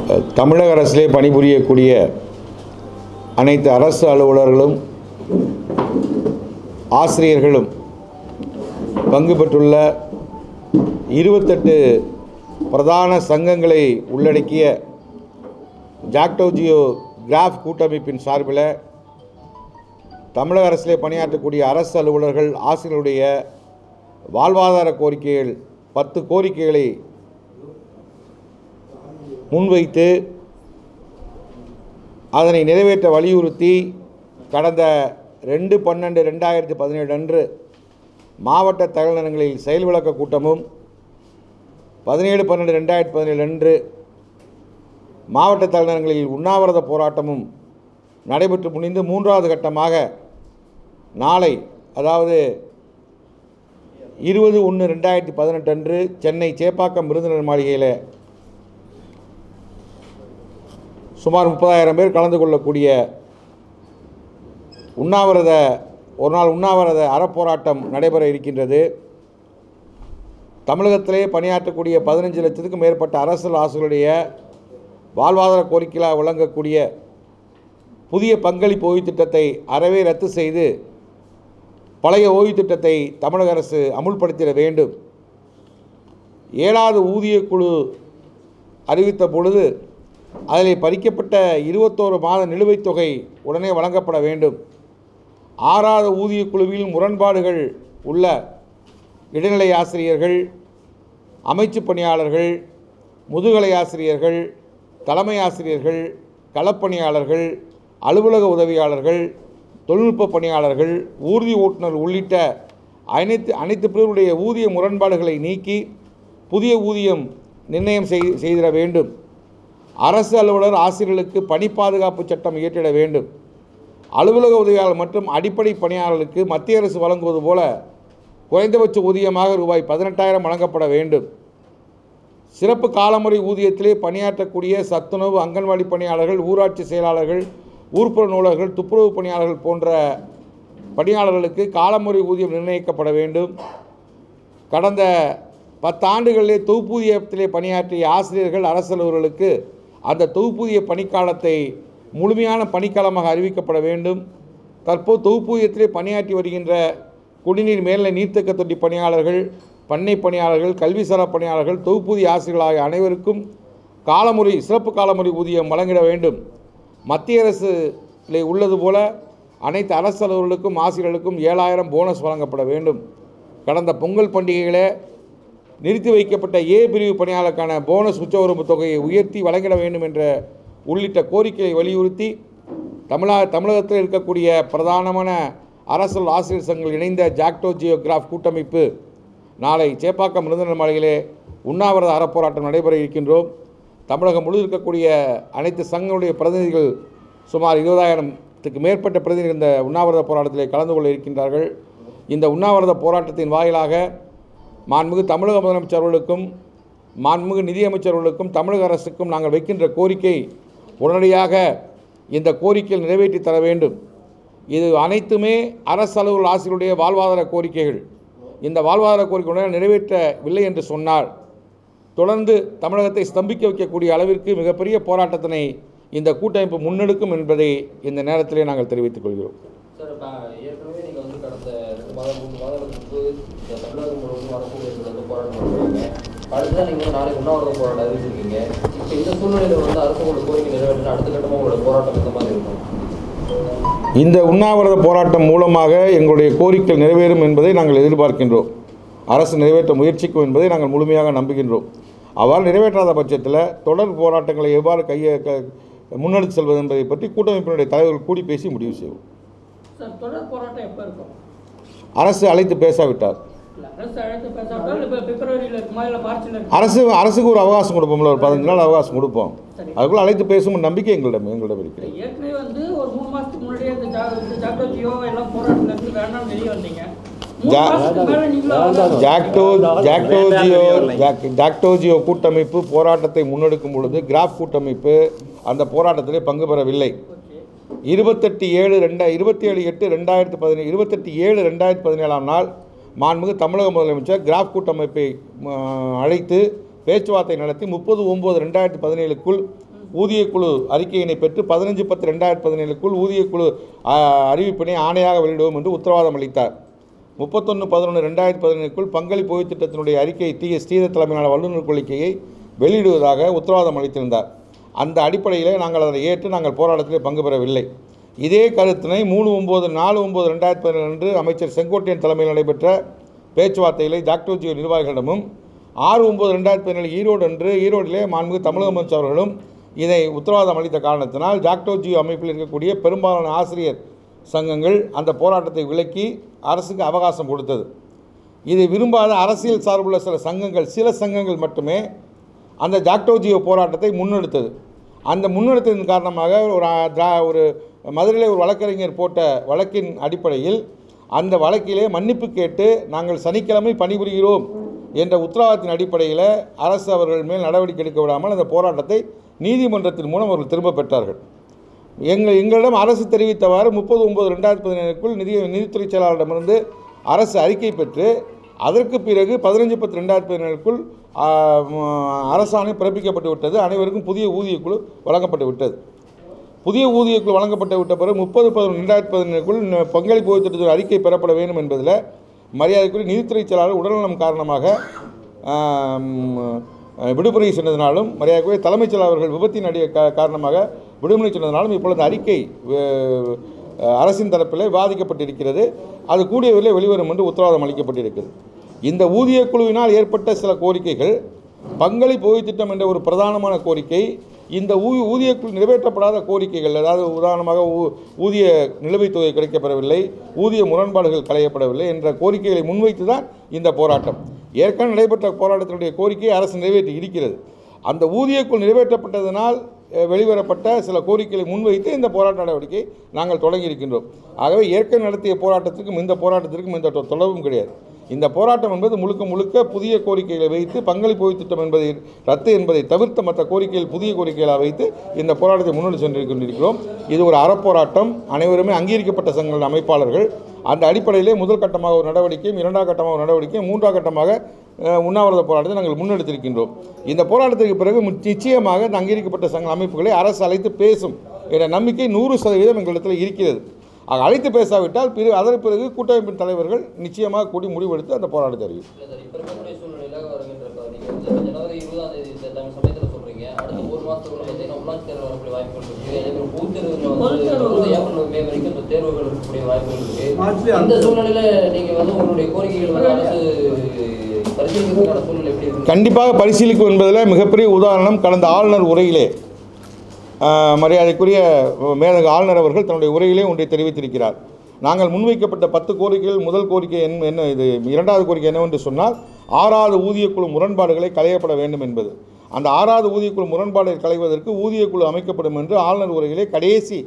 தமிழக அரசிலே பணிபுரியக்கூடிய அனைத்து அரசு அலுவலர்களும் ஆசிரியர்களும் பங்கு பெற்றுள்ள இருபத்தெட்டு பிரதான சங்கங்களை உள்ளடக்கிய ஜாக்டோஜியோ கிராஃப் கூட்டமைப்பின் சார்பில் தமிழக அரசிலே பணியாற்றக்கூடிய அரசு அலுவலர்கள் ஆசிரியர்களுடைய வாழ்வாதார கோரிக்கைகள் பத்து கோரிக்கைகளை முன்வைத்து அதனை நிறைவேற்ற வலியுறுத்தி கடந்த ரெண்டு பன்னெண்டு ரெண்டாயிரத்தி பதினேழு அன்று மாவட்ட தலைநகரங்களில் செயல் விளக்க கூட்டமும் பதினேழு பன்னெண்டு ரெண்டாயிரத்தி பதினேழு அன்று மாவட்ட தலைநகரங்களில் உண்ணாவிரத போராட்டமும் நடைபெற்று முடிந்து மூன்றாவது கட்டமாக நாளை அதாவது இருபது ஒன்று ரெண்டாயிரத்தி பதினெட்டு அன்று சென்னை சேப்பாக்கம் விருந்தினர் மாளிகையில் சுமார் முப்பதாயிரம் பேர் கலந்து கொள்ளக்கூடிய உண்ணாவிரத ஒரு நாள் உண்ணாவிரத அறப்போராட்டம் நடைபெற இருக்கின்றது தமிழகத்திலே பணியாற்றக்கூடிய பதினஞ்சு லட்சத்துக்கும் மேற்பட்ட அரசியல் ஆசிரியருடைய வாழ்வாதார கோரிக்கைகளாக வழங்கக்கூடிய புதிய பங்களிப்பு ஓய்வு திட்டத்தை அறவே ரத்து செய்து பழைய ஓய்வு திட்டத்தை தமிழக அரசு அமுல்படுத்திட வேண்டும் ஏழாவது ஊதியக் குழு அறிவித்த பொழுது அதில் பறிக்கப்பட்ட இருபத்தோரு மாத நிலுவைத் தொகை உடனே வழங்கப்பட வேண்டும் ஆறாவது ஊதியக் குழுவில் முரண்பாடுகள் உள்ள இடைநிலை ஆசிரியர்கள் அமைச்சு பணியாளர்கள் முதுகலை ஆசிரியர்கள் தலைமை ஆசிரியர்கள் களப்பணியாளர்கள் அலுவலக உதவியாளர்கள் தொழில்நுட்ப பணியாளர்கள் ஊர்தி ஓட்டுநர் உள்ளிட்ட அனைத்து அனைத்து பிரிவுடைய ஊதிய முரண்பாடுகளை நீக்கி புதிய ஊதியம் நிர்ணயம் செய் செய்திட வேண்டும் அரசு அலுவலர் ஆசிரியர்களுக்கு பணி பாதுகாப்பு சட்டம் இயற்றிட வேண்டும் அலுவலக உதவியாளர் மற்றும் அடிப்படை பணியாளர்களுக்கு மத்திய அரசு வழங்குவது போல குறைந்தபட்ச ஊதியமாக ரூபாய் பதினெட்டாயிரம் வழங்கப்பட வேண்டும் சிறப்பு காலமுறை ஊதியத்திலே பணியாற்றக்கூடிய சத்துணவு அங்கன்வாடி பணியாளர்கள் ஊராட்சி செயலாளர்கள் ஊர்ப்புற நூலகர்கள் துப்புரவு பணியாளர்கள் போன்ற பணியாளர்களுக்கு காலமுறை ஊதியம் நிர்ணயிக்கப்பட வேண்டும் கடந்த பத்தாண்டுகளிலே தொகுப்பூதியத்திலே பணியாற்றிய ஆசிரியர்கள் அரசு அலுவலர்களுக்கு அந்த தொகுப்பூதிய பணிக்காலத்தை முழுமையான பணிக்காலமாக அறிவிக்கப்பட வேண்டும் தற்போது தொகுப்பூதியத்திலே பணியாற்றி வருகின்ற குடிநீர் மேல்நிலை நீர்த்தக்க தொட்டி பணியாளர்கள் பண்ணை பணியாளர்கள் கல்விசாரா பணியாளர்கள் தொகுப்பூதிய ஆசிரியர்கள் ஆகிய அனைவருக்கும் காலமுறை சிறப்பு காலமுறை ஊதியம் வழங்கிட வேண்டும் மத்திய அரசிலே உள்ளது போல அனைத்து அரசு அலுவலர்களுக்கும் ஆசிரியர்களுக்கும் ஏழாயிரம் போனஸ் வழங்கப்பட வேண்டும் கடந்த பொங்கல் பண்டிகைகளை நிறுத்தி வைக்கப்பட்ட ஏ பிரிவு பணியாளருக்கான போனஸ் உச்சவரம்பு தொகையை உயர்த்தி வழங்கிட வேண்டும் என்ற உள்ளிட்ட கோரிக்கையை வலியுறுத்தி தமிழக தமிழகத்தில் இருக்கக்கூடிய பிரதானமான அரசு ஆசிரியர் சங்கங்கள் இணைந்த ஜாக்டோ ஜியோகிராஃப் கூட்டமைப்பு நாளை சேப்பாக்கம் விருந்தினர் மாளிகையிலே உண்ணாவிரத அறப்போராட்டம் நடைபெற இருக்கின்றோம் தமிழகம் முழு இருக்கக்கூடிய அனைத்து சங்கங்களுடைய பிரதிநிதிகள் சுமார் இருபதாயிரத்துக்கு மேற்பட்ட பிரதிநிதிகள் இந்த உண்ணாவிரத போராட்டத்திலே கலந்து கொள்ள இருக்கின்றார்கள் இந்த உண்ணாவிரத போராட்டத்தின் வாயிலாக மாண்புமிகு தமிழக முதலமைச்சர் அவர்களுக்கும் மாண்புமிகு நிதியமைச்சர்களுக்கும் தமிழக அரசுக்கும் நாங்கள் வைக்கின்ற கோரிக்கை உடனடியாக இந்த கோரிக்கையில் நிறைவேற்றி தர வேண்டும் இது அனைத்துமே அரசு அலுவலர் ஆசிரியருடைய வாழ்வாதார கோரிக்கைகள் இந்த வாழ்வாதார கோரிக்கை உடனே நிறைவேற்றவில்லை என்று சொன்னால் தொடர்ந்து தமிழகத்தை ஸ்தம்பிக்க வைக்கக்கூடிய அளவிற்கு மிகப்பெரிய போராட்டத்தினை இந்த கூட்டமைப்பு முன்னெடுக்கும் என்பதை இந்த நேரத்திலே நாங்கள் தெரிவித்துக் கொள்கிறோம் சார் இப்போ ஏற்கனவே நீங்கள் வந்து கடந்த ரெண்டு மாதம் மூணு மாதங்களுக்கு முன்பு இந்த தமிழகம் முழுவதும் வரக்கூடிய வந்து போராட்டம் பண்ணுறீங்க அடுத்ததான் நீங்கள் வந்து நாளைக்கு உண்ணாவிரத போராட்டம் அறிவிச்சிருக்கீங்க இப்போ இந்த சூழ்நிலையில் வந்து அரசு உங்களோட கோரிக்கை நிறைவேற்றினா அடுத்த கட்டமாக உங்களோட போராட்டம் எந்த மாதிரி இருக்கும் இந்த உண்ணாவிரத போராட்டம் மூலமாக எங்களுடைய கோரிக்கைகள் நிறைவேறும் என்பதை நாங்கள் எதிர்பார்க்கின்றோம் அரசு நிறைவேற்ற முயற்சிக்கும் என்பதை நாங்கள் முழுமையாக நம்புகின்றோம் அவ்வாறு நிறைவேற்றாத பட்சத்தில் தொடர் போராட்டங்களை எவ்வாறு கைய க முன்னெடுத்து செல்வது என்பதை பற்றி கூட்டமைப்பினுடைய தலைவர்கள் கூடி பேசி முடிவு செய்வோம் சார் தொடர் போராட்டம் எப்போ இருக்கும் அரசு அழைத்து பேசாவிட்டார் இல்லை அரசு அழைத்து பேசாவிட்டால் இப்போ பிப்ரவரியில் இருக்குமா இல்லை மார்ச்சில் இருக்குமா அரசு அரசுக்கு ஒரு அவகாசம் கொடுப்போம்ல ஒரு பதினஞ்சு நாள் அவகாசம் கொடுப்போம் சரி. அதுக்குள்ள அழைத்து பேசும் நம்பிக்கை எங்களிடம் எங்களிடம் இருக்கிறது ஏற்கனவே வந்து ஒரு மூணு மாதத்துக்கு முன்னாடியே இந்த ஜா இந்த ஜாக்டோ ஜியோ எல்லாம் போராட்டத்துல இருந்து வேண்டாம்னு வெளியே வந்தீங்க மூணு ஜா- மாதத்துக்கு மேலே நீங்களும் ஜாக்டோ ஜாக்டோஜியோ ஜாக் ஜாக்டோஜியோ கூட்டமைப்பு போராட்டத்தை முன்னெடுக்கும் பொழுது கிராஃப் கூட்டமைப்பு அந்த போராட்டத்திலே பங்கு பெறவில்லை ஓகே இருபத்தெட்டு ஏழு ரெண்டா இருபத்தி ஏழு எட்டு ரெண்டாயிரத்து பதினேழு இருபத்தெட்டு ஏழு ரெண்டாயிரத்து பதினேழாம் நாள் மாண்புமிகு தமிழக முதலமைச்சர் கிராஃப் கூட்டமைப்பை ம, அழைத்து பேச்சுவார்த்தை நடத்தி முப்பது ஒம்பது ரெண்டாயிரத்து பதினேழுக்குள் ஊதியக்குழு அறிக்கையினை பெற்று பதினஞ்சு பத்து ரெண்டாயிரத்தி பதினேழுக்குள் ஊதியக்குழு ஆ, அறிவிப்பினை ஆணையாக வெளியிடுவோம் என்று உத்தரவாதம் அளித்தார் முப்பத்தொன்று பதினொன்று ரெண்டாயிரத்தி பதினேழுக்குள் பங்களிப்பு ஓய்வு திட்டத்தினுடைய அறிக்கை டி எஸ் ஸ்ரீதர் தலைமையிலான வல்லுநர் குழுக்கையை வெளியிடுவதாக உத்தரவாதம் அளித்திருந்தார் அந்த அடிப்படையிலே நாங்கள் அதை ஏற்று நாங்கள் போராட்டத்திலே பங்கு பெறவில்லை இதே கருத்தினை மூணு ஒம்பது நாலு ஒம்பது ரெண்டாயிரத்தி பதினேழு அன்று அமைச்சர் செங்கோட்டையன் தலைமையில் நடைபெற்ற பேச்சுவார்த்தைகளை டாக்டர் ஜியோ நிர்வாகிகளிடமும் ஆறு ஒம்பது ரெண்டாயிரத்தி பதினேழு ஈரோடு அன்று ஈரோடிலே மாண்புமிகு தமிழக அமைச்சர் அவர்களும் இதை உத்தரவாதம் அளித்த காரணத்தினால் டாக்டர் ஜியோ அமைப்பில் இருக்கக்கூடிய பெரும்பாலான ஆசிரியர் சங்கங்கள் அந்த போராட்டத்தை விலக்கி அரசுக்கு அவகாசம் கொடுத்தது இதை விரும்பாத அரசியல் சார்புள்ள சில சங்கங்கள் சில சங்கங்கள் மட்டுமே அந்த ஜாக்டோஜியோ போராட்டத்தை முன்னெடுத்தது அந்த முன்னெடுத்ததன் காரணமாக ஒரு ஆ- திரா- ஒரு மதுரையில் ஒரு வழக்கறிஞர் போட்ட வழக்கின் அடிப்படையில் அந்த வழக்கிலே மன்னிப்பு கேட்டு நாங்கள் சனிக்கிழமை பணிபுரிகிறோம் என்ற உத்தரவாதத்தின் அடிப்படையில் அரசு அவர்கள் மேல் நடவடிக்கை எடுக்க விடாமல் அந்த போராட்டத்தை நீதிமன்றத்தின் மூலம் அவர்கள் திரும்ப பெற்றார்கள் எங்கள் எங்களிடம் அரசு தெரிவித்தவாறு முப்பது ஒன்பது ரெண்டாயிரத்தி பதினேழுக்குள் நிதி நிதித்துறை செயலாளரிடமிருந்து அரசு அறிக்கை பெற்று அதற்கு பிறகு பதினஞ்சு பத்து ரெண்டாயிரத்தி பதினேழுக்குள் ஆ, ம், அரசாணை பிறப்பிக்கப்பட்டு விட்டது அனைவருக்கும் புதிய ஊதியக்குழு வழங்கப்பட்டு விட்டது புதிய ஊதியக்குழு வழங்கப்பட்டு விட்ட பிறகு முப்பது பதினொன்று ரெண்டாயிரத்தி பதினேழுக்குள் ந- பங்களிப்பு ஓய்வு திட்டத்தில் அறிக்கை பெறப்பட வேண்டும் என்பதில் மரியாதைக்குரிய நிதித்துறை செயலாளர் உடல்நலம் காரணமாக ஆம், விடுமுறை சென்றதினாலும் மரியாதைக்குரிய தலைமைச் செயலாளர் அவர்கள் விபத்தின் அடி கா- காரணமாக விடுமுறை சென்றதினாலும் இப்பொழுது அறிக்கை அஹ், அரசின் தரப்பில் விவாதிக்கப்பட்டிருக்கிறது அது கூடிய விரைவில் வெளிவரும் என்று உத்தரவாதம் அளிக்கப்பட்டிருக்கிறது இந்த ஊதியக் குழுவினால் ஏற்பட்ட சில கோரிக்கைகள் பங்களிப்பு ஓய்வு திட்டம் என்ற ஒரு பிரதானமான கோரிக்கை இந்த ஊ ஊதியக்குழு நிறைவேற்றப்படாத கோரிக்கைகள் அதாவது உதாரணமாக ஊ- ஊதிய நிலுவைத் தொகை கிடைக்கப்பெறவில்லை ஊதிய முரண்பாடுகள் களையப்படவில்லை என்ற கோரிக்கைகளை முன்வைத்து தான் இந்த போராட்டம் ஏற்கனவே நடைபெற்ற போராட்டத்தினுடைய கோரிக்கையை அரசு நிறைவேற்றி இருக்கிறது அந்த ஊதியக்குழு நிறைவேற்றப்பட்டதனால் அஹ், வெளிவரப்பட்ட சில கோரிக்கைகளை முன்வைத்து இந்த போராட்ட நடவடிக்கை நாங்கள் தொடங்கி இருக்கின்றோம் ஆகவே ஏற்கனவே நடத்திய போராட்டத்திற்கும் இந்த போராட்டத்திற்கும் எந்த தொ- தொடர்பும் கிடையாது இந்த போராட்டம் என்பது முழுக்க முழுக்க புதிய கோரிக்கைகளை வைத்து பங்களிப்பு ஓய்வு திட்டம் என்பதை ரத்து என்பதை தவிர்த்த மற்ற கோரிக்கைகள் புதிய கோரிக்கைகளாக வைத்து இந்த போராட்டத்தை முன்னெடுத்து சென்று கொண்டிருக்கிறோம் இது ஒரு அறப்போராட்டம் அனைவருமே அங்கீகரிக்கப்பட்ட சங்கங்களின் அமைப்பாளர்கள் அந்த அடிப்படையிலே முதல் கட்டமாக ஒரு நடவடிக்கையும் இரண்டாம் கட்டமாக ஒரு நடவடிக்கையும் மூன்றாம் கட்டமாக அஹ், உண்ணாவிரத போராட்டத்தை நாங்கள் முன்னெடுத்திருக்கின்றோம் இந்த போராட்டத்திற்கு பிறகு மு- நிச்சயமாக இந்த அங்கீகரிக்கப்பட்ட சங்க அமைப்புகளை அரசு அழைத்து பேசும் என்ற நம்பிக்கை நூறு சதவீதம் எங்களிடத்தில் இருக்கிறது ஆக அழைத்து பேசாவிட்டால் பிறகு அதற்கு பிறகு கூட்டமைப்பின் தலைவர்கள் நிச்சயமாக கூடி முடிவெடுத்து அந்த போராட்டத்தை அறிவிக்கும் இல்ல சார், இப்ப இருக்கக்கூடிய சூழ்நிலையில வருகின்ற இப்ப நீங்க வந்து ஜனவரி இருபதாம் தேதி இந்த time சமயத்துல சொல்றீங்க. அடுத்த ஒரு மாசத்துக்குள்ள பாத்தீங்கன்னா உள்ளாட்சி தேர்தல் வரக்கூடிய வாய்ப்புகள் இருக்கு. அதே மாதிரி பொதுத் தேர்வுல வந்து பொதுத் தேர்வு வந்து ஏப்ரல், மே வரைக்கும் இந்த தேர்வுகள் இருக்கக்கூடிய வாய்ப்புகள் இருக்கு. மார்ச்லயே இந்த அடுத்த- சூழ்நிலையில நீங்க வந்து உங்களுடைய கோரிக்கைகள் வந்து அரசு பரிசீலிக்கிறதுக்கான சூழ்நிலை எப்படி இருக்கு கண்டிப்பாக பரிசீலிக்கும் என்பதில் மிகப்பெரிய உதாரணம் கடந்த ஆளுநர் உரையிலே ஆஹ், மரியாதைக்குரிய மேதக ஆளுநர் அவர்கள் தன்னுடைய உரையிலே ஒன்றை தெரிவித்திருக்கிறார் நாங்கள் முன்வைக்கப்பட்ட பத்து கோரிக்கைகள் முதல் கோரிக்கை என்ன என்ன இது இரண்டாவது கோரிக்கை என்னவென்று சொன்னால் ஆறாவது ஊதியக்குழு முரண்பாடுகளை களையப்பட வேண்டும் என்பது அந்த ஆறாவது ஊதியக்குழு முரண்பாடை களைவதற்கு ஊதியக்குழு அமைக்கப்படும் என்று ஆளுநர் உரையிலே கடைசி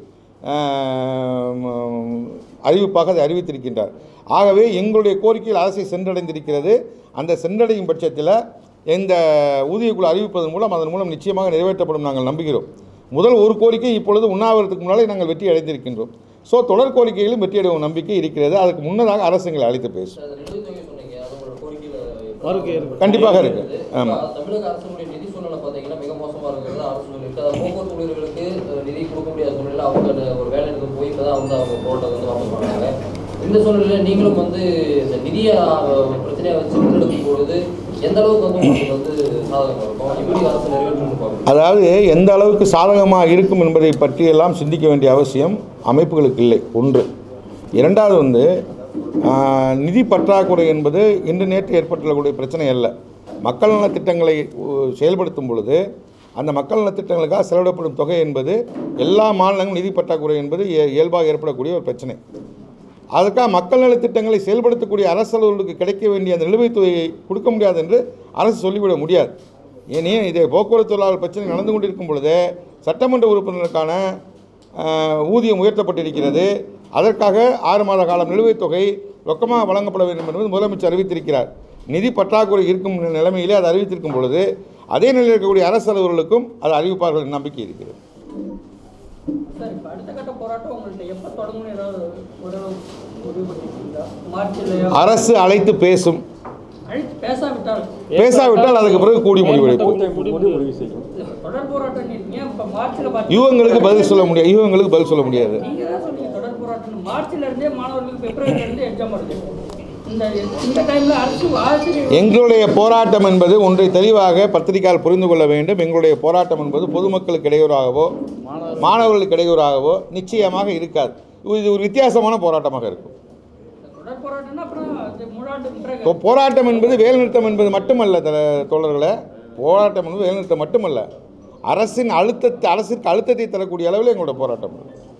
ஆஹ், அறிவிப்பாக அதை அறிவித்திருக்கின்றார் ஆகவே எங்களுடைய கோரிக்கையில் அரசை சென்றடைந்திருக்கிறது அந்த சென்றடையும் பட்சத்தில் இந்த ஊதியக்குழு அறிவிப்பதன் மூலம் அதன் மூலம் நிச்சயமாக நிறைவேற்றப்படும் நாங்கள் நம்புகிறோம் முதல் ஒரு கோரிக்கை இப்பொழுது உண்ணாவிரத்துக்கு முன்னாலே நாங்கள் வெற்றி அடைந்திருக்கின்றோம் ஸோ தொடர் கோரிக்கைகளும் வெற்றி அடையும் நம்பிக்கை இருக்கிறது அதுக்கு முன்னதாக அரசு எங்களை அழைத்து பேசும் சார், அந்த நிலுவைத் தொகை சொன்னீங்க. அது உங்களோட கோரிக்கையில கோரிக்கை இருக்கு. கண்டிப்பாக இருக்கு. இப்ப ஆமா. தமிழக அரசுடைய நிதி சூழ்நிலை பாத்தீங்கன்னா மிக மோசமா இருக்கிறது அரசு சொல்லியிருக்கு அதாவது போக்குவரத்து ஊழியர்களுக்கு அஹ், நிதி கொடுக்க முடியாத சூழ்நிலை அவங்க அந்த ஒரு வேலை எடுக்க போய் இப்பதான் வந்து அவங்க போராட்டத்தை வந்து வாபஸ் பண்ணாங்க இந்த சூழ்நிலையில நீங்களும் வந்து இந்த நிதிய அஹ், பிரச்சனையை வச்சு முன்னெடுக்கும் பொழுது எந்த அளவுக்கு வந்து உங்களுக்கு வந்து சாதகம் இருக்கும் எப்படி அரசு நிறைவேற்று பார்க்கணும் அதாவது எந்த அளவுக்கு சாதகமாக இருக்கும் என்பதை பற்றியெல்லாம் சிந்திக்க வேண்டிய அவசியம் அமைப்புகளுக்கு இல்லை ஒன்று இரண்டாவது வந்து ஆஹ், நிதி பற்றாக்குறை என்பது இன்று நேற்று ஏற்பட்டுள்ளக்கூடிய பிரச்சனை அல்ல மக்கள் நலத் திட்டங்களை உ- செயல்படுத்தும் பொழுது அந்த மக்கள் நலத் திட்டங்களுக்காக செலவிடப்படும் தொகை என்பது எல்லா மாநிலங்களும் நிதி பற்றாக்குறை என்பது இய- இயல்பாக ஏற்படக்கூடிய ஒரு பிரச்சனை அதற்காக மக்கள் நலத் திட்டங்களை செயல்படுத்தக்கூடிய அரசு அலுவலர்களுக்கு கிடைக்க வேண்டிய அந்த நிலுவைத் தொகையை கொடுக்க முடியாது என்று அரசு சொல்லிவிட முடியாது ஏனே இதே போக்குவரத்து தொழிலாளர் பிரச்சனை நடந்து கொண்டிருக்கும் பொழுது சட்டமன்ற உறுப்பினருக்கான ஆஹ், ஊதியம் உயர்த்தப்பட்டிருக்கிறது அதற்காக ஆறு மாத காலம் நிலுவைத் தொகை ரொக்கமாக வழங்கப்பட வேண்டும் என்பது முதலமைச்சர் அறிவித்திருக்கிறார் நிதி பற்றாக்குறை இருக்கும் நிலைமையிலே அதை அறிவித்திருக்கும் பொழுது அதே நிலையில் இருக்கக்கூடிய அரசு அலுவலர்களுக்கும் அது அறிவிப்பார்கள் என்ற நம்பிக்கை இருக்கிறது சார் இப்போ அடுத்த கட்ட போராட்டம் உங்கள்ட்ட எப்போ தொடங்கணும் ஏதாவது ஒரு முடிவு பண்ணிருக்கீங்களா மார்ச்லையோ அரசு அழைத்து பேசும் அழைத்து பேசாவிட்டால் பேசாவிட்டால் அதுக்கு பிறகு கூடி முடிவெடுப்போம் இல்ல, தொடர் போராட்டம் இருக்கீங்க இப்போ மார்ச்ல பார்த்து யூகங்களுக்கு பதில் சொல்ல முடியாது யூகங்களுக்கு பதில் சொல்ல முடியாது நீங்க தான் சொன்னீங்க தொடர் போராட்டம் மார்ச்ல இருந்தே மாணவர்களுக்கு பிப்ரவரில இருந்தே எக்ஸாம் வருது இந்த இந்த டைம்ல அரசு ஆசிரியர் எங்களுடைய போராட்டம் என்பது ஒன்றை தெளிவாக பத்திரிகையால் புரிந்து கொள்ள வேண்டும் எங்களுடைய போராட்டம் என்பது பொதுமக்களுக்கு இடையூறாகவோ மாணவர்களுக்கு இடையூறாகவோ நிச்சயமாக இருக்காது இது ஒரு வித்தியாசமான போராட்டமாக இருக்கும் தொடர் போராட்டம்னா அப்புறம் அது முழாண்டு பிறகு இப்போ போராட்டம் என்பது வேலைநிறுத்தம் என்பது மட்டுமல்ல த- தோழர்களே போராட்டம் என்பது வேலைநிறுத்தம் மட்டுமல்ல அரசின் அழுத்தத்தை அரசிற்கு அழுத்தத்தை தரக்கூடிய அளவில் எங்களுடைய போராட்டம் இருக்கு.